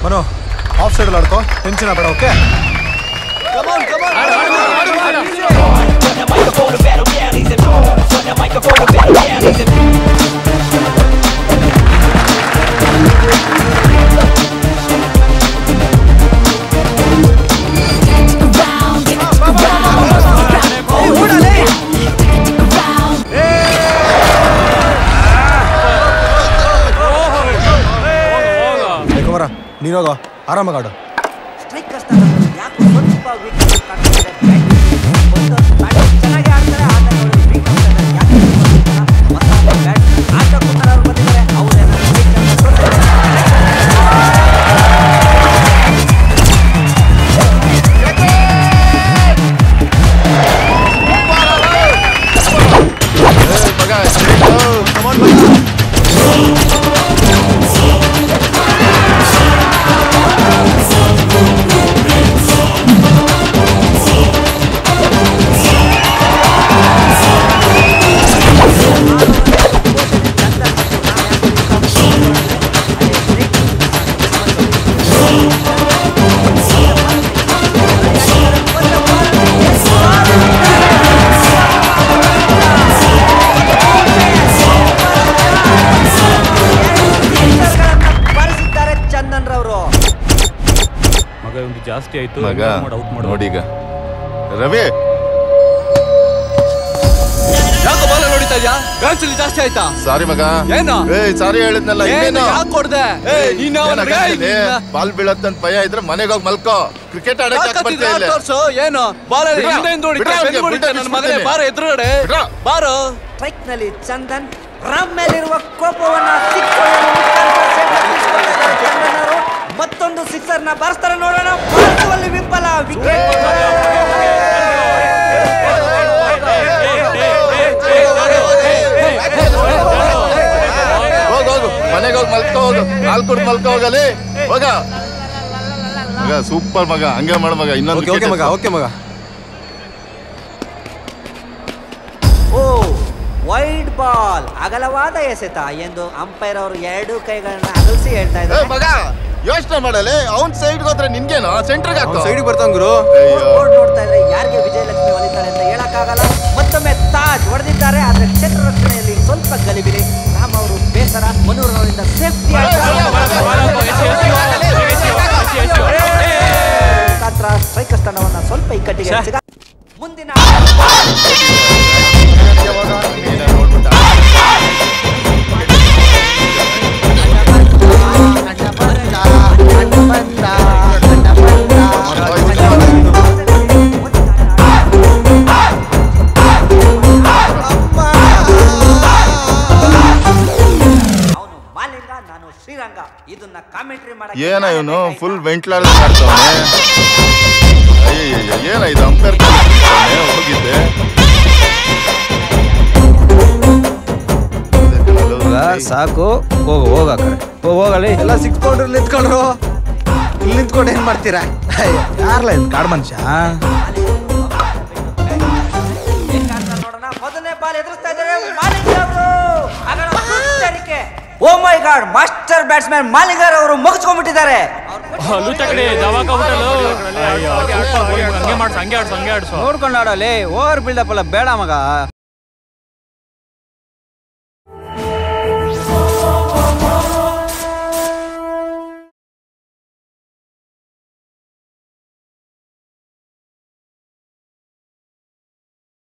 Manu off side ಆಡ್ಕೋ tension ಬೇಡ okay Kumara ನೀನೋಗೋ ಆರಾಮಾಗಿ ಆಡು ಸ್ಟ್ರೈಕರ್ಸ್ ಯಾಕೋ ಸ್ವಲ್ಪ ವೀಕ್ ಕಾಣ್ತಿದ್ದಾರೆ ಒಂದು ಬ್ಯಾಟ್ ಚೆನ್ನಾಗಿ ಆಡ್ತಾರೆ ಆಟ ವೀಕ್ ಆಗ್ತಾರೆ ಯಾಕೆ ಮತ್ತೊಂದು ಬ್ಯಾಟ್ ಆಟ ಕುಮಾರ್ ಅವ್ರು ಬಂದಿದ್ದಾರೆ ಅವ್ರು ಬಾರಿಸಿದ್ದಾರೆ ಚಂದನ್ ರವರು ಮಗ ಒಂದು ಜಾಸ್ತಿ ಆಯ್ತು ಮಗ ಔಟ್ ಮಾಡು ನೋಡೀಗ ರವಿ ಯಾಕೆ ಬಾಲ ನೋಡಿತಾ ಇದ್ಯಾ ಗಾನ್ಸಲ್ಲಿ ಜಾಸ್ತಿ ಆಯ್ತಾ ಸಾರಿ ಮಗ ಏನು? ಏ ಸಾರಿ ಹೇಳಿದ್ನಲ್ಲ ಏನು ಇನ್ನೇನು ಯಾಕೆ ಕೊಡ್ದೆ ನೀನು ಅವನಿಗೆ ಬಾಲ್ ಬೀಳತ್ತಂತ ಭಯ ಇದ್ರೆ ಮನೆಗೆ ಹೋಗಿ ಮಲ್ಕೋ ಕ್ರಿಕೆಟ್ ಆಡಕ್ಕೆ ಯಾಕ್ ಬರ್ತೀಯ ಇಲ್ಲಿ? ತೋರ್ಸು ಏನು ಬಾಲ ಬಿಡ್ರಾ? ಹಿಂದೆ ಹಿಂದೆ ಹೊಡಿತಾ, ಬಿಡ್ರಾ ಬೆನ್ನು ಅವ್ನಿಗೆ, ಹೊಡಿತಾ, ಬಿಡ್ರಾ ನನ್ನ ಮಗನೇ ಬಿಡ್ತೀನಿ. ಬಾರ ಎದುರುಗಡೆ ಬಿಡ್ರಾ? ಬಾರು ಸ್ಟ್ರೈಕ್ ನಲ್ಲಿ ಚಂದನ್ ರಾಮ್ ಮೇಲಿರುವ ಕೋಪವನ್ನ ಸಿಕ್ಕೊಳ್ಳಲು ಉತ್ತರ ಸೇರ್ಪಡಿಸಿಕೊಂಡಿದ್ದಾರೆ ಚಂದನ್ ಅವರು. ಮತ್ತೊಂದು ಸಿಕ್ಸರ್ ನ ಬಾರಿಸ್ತಾರೆ ನೋಡೋಣ ಬಾರಿಸುವಲ್ಲಿ ವಿಫಲ ವಿಕೆಟ್ ಹೋಗ್ ಹೋಗು ಮನೆಗೆ ಹೋಗಿ ಮಲ್ಕೋ ಹೋಗು ಹಾಲ್ ಕುಡ್ ಮಲ್ಕೋ ಹೋಗಲಿ ಹೋಗ ಮಗ ಸೂಪರ್ ಮಗ ಹಂಗೆ ಮಾಡು ಮಗ ಇನ್ನೊಂದು ಓಕೆ ಓಕೆ wicket ಮಗ ಎತ್ತು. ಓಕೆ ಮಗ ಓ ವೈಡ್ ಬಾಲ್ ಅಗಲವಾದ ಎಸೆತ ಎಂದು ಅಂಪೈರ್ ಅವರು ಎರಡು ಕೈಗಳನ್ನ ಅಗಲಿಸಿ ಹೇಳ್ತಾ ಏ ಇದ್ದಾರೆ ಮಗ ಯೋಚನೆ ಮಾಡಲಿ ಅವ್ನ್ ಸೈಡ್ ಹೋದ್ರೆ ನಿನ್ಗೇನು ಸೆಂಟ್ರಿಗೆ ಹಾಕೋ ಸೈಡಿಗೆ ಬರ್ತಾನ ಗುರು ಅಯ್ಯೋ. ಬೋರ್ಡ್ ನೋಡ್ತಾ ಇದ್ರೆ ಯಾರಿಗೆ ವಿಜಯಲಕ್ಷ್ಮಿ ಒಲಿತಾಳೆ ಅಂತ ಹೇಳಕ್ಕಾಗಲ್ಲ ಮತ್ತೊಮ್ಮೆ ತಾಜ್ ಹೊಡೆದಿದ್ದಾರೆ ಆದ್ರೆ ಕ್ಷೇತ್ರ ರಕ್ಷಣೆಯಲ್ಲಿ ಸ್ವಲ್ಪ ಗಲಿಬಿಲಿ ರಾಮ್ ಅವರು ಬೇಸರ ಮನೂರವರಿಂದ ಸೇಫ್ಟಿ ಮುಖಾಂತರ ಸ್ಟ್ರೈಕರ್ಸ್ ತಂಡವನ್ನ ಸ್ವಲ್ಪ ಇಕ್ಕಟ್ಟಿಗೆ ಇರಿಸಿದ. ಮುಂದಿನ ನೀನೇ ನೋಡ್ಬಿಟ್ಟ. ಅವನು ಮಾಲಿಂಗ ನಾನು ಶ್ರೀರಂಗ ಇದನ್ನ ಕಾಮೆಂಟ್ರಿ ಏನ ಇವನು ಫುಲ್ ವೆಂಟ್ಲಾಡ್ ಮಾಡ್ತಾವನೆ ಅಯ್ಯಯ್ಯ ಏನ ಇದು ಅಂಪೇರ್ ಹೋಗಿದ್ದೆ ಸಾಕು ಹೋಗು ಹೋಗ ಕಡೆ ಹೋಗಲಿ ಎಲ್ಲ ಸಿಕ್ಕೊಂಡ್ರು ನಿಂತ್ಕೊಂಡ್ರು ಇಲ್ಲಿ ನಿಂತ್ಕೊಂಡು ಏನ್ ಮಾಡ್ತೀರಾ ಯಾರ್ಲ ಇದು ಕಾಡ್ ಮನುಷ್ಯ ನೋಡೋಣ ಮೊದಲನೇ ಬಾಲ್ ಎದುರಿಸ್ತಾ ಇದ್ದಾರೆ ಮಾಲಿಂಗ ಅವರು ಅಗಲ ಸುತ್ತರಿಕೆ oh my god master batsman ಮಾಲಿಂಗರ್ ಅವರು ಮುಗಿಸ್ಕೊಂಡ್ಬಿಟ್ಟಿದ್ದಾರೆ ಲೂಚ ಕಡೆ ದವಾಕ ಹೋಟೆಲ್ ಹಂಗೆ ಮಾಡ್ಸ ಹಂಗೆ ಆಡ್ಸು ಹಂಗೆ ಆಡ್ಸು ನೋಡ್ಕೊಂಡು ಆಡಲಿ ಓವರ್ ಬಿಲ್ಡಪ್ ಎಲ್ಲ ಬೇಡ ಮಗ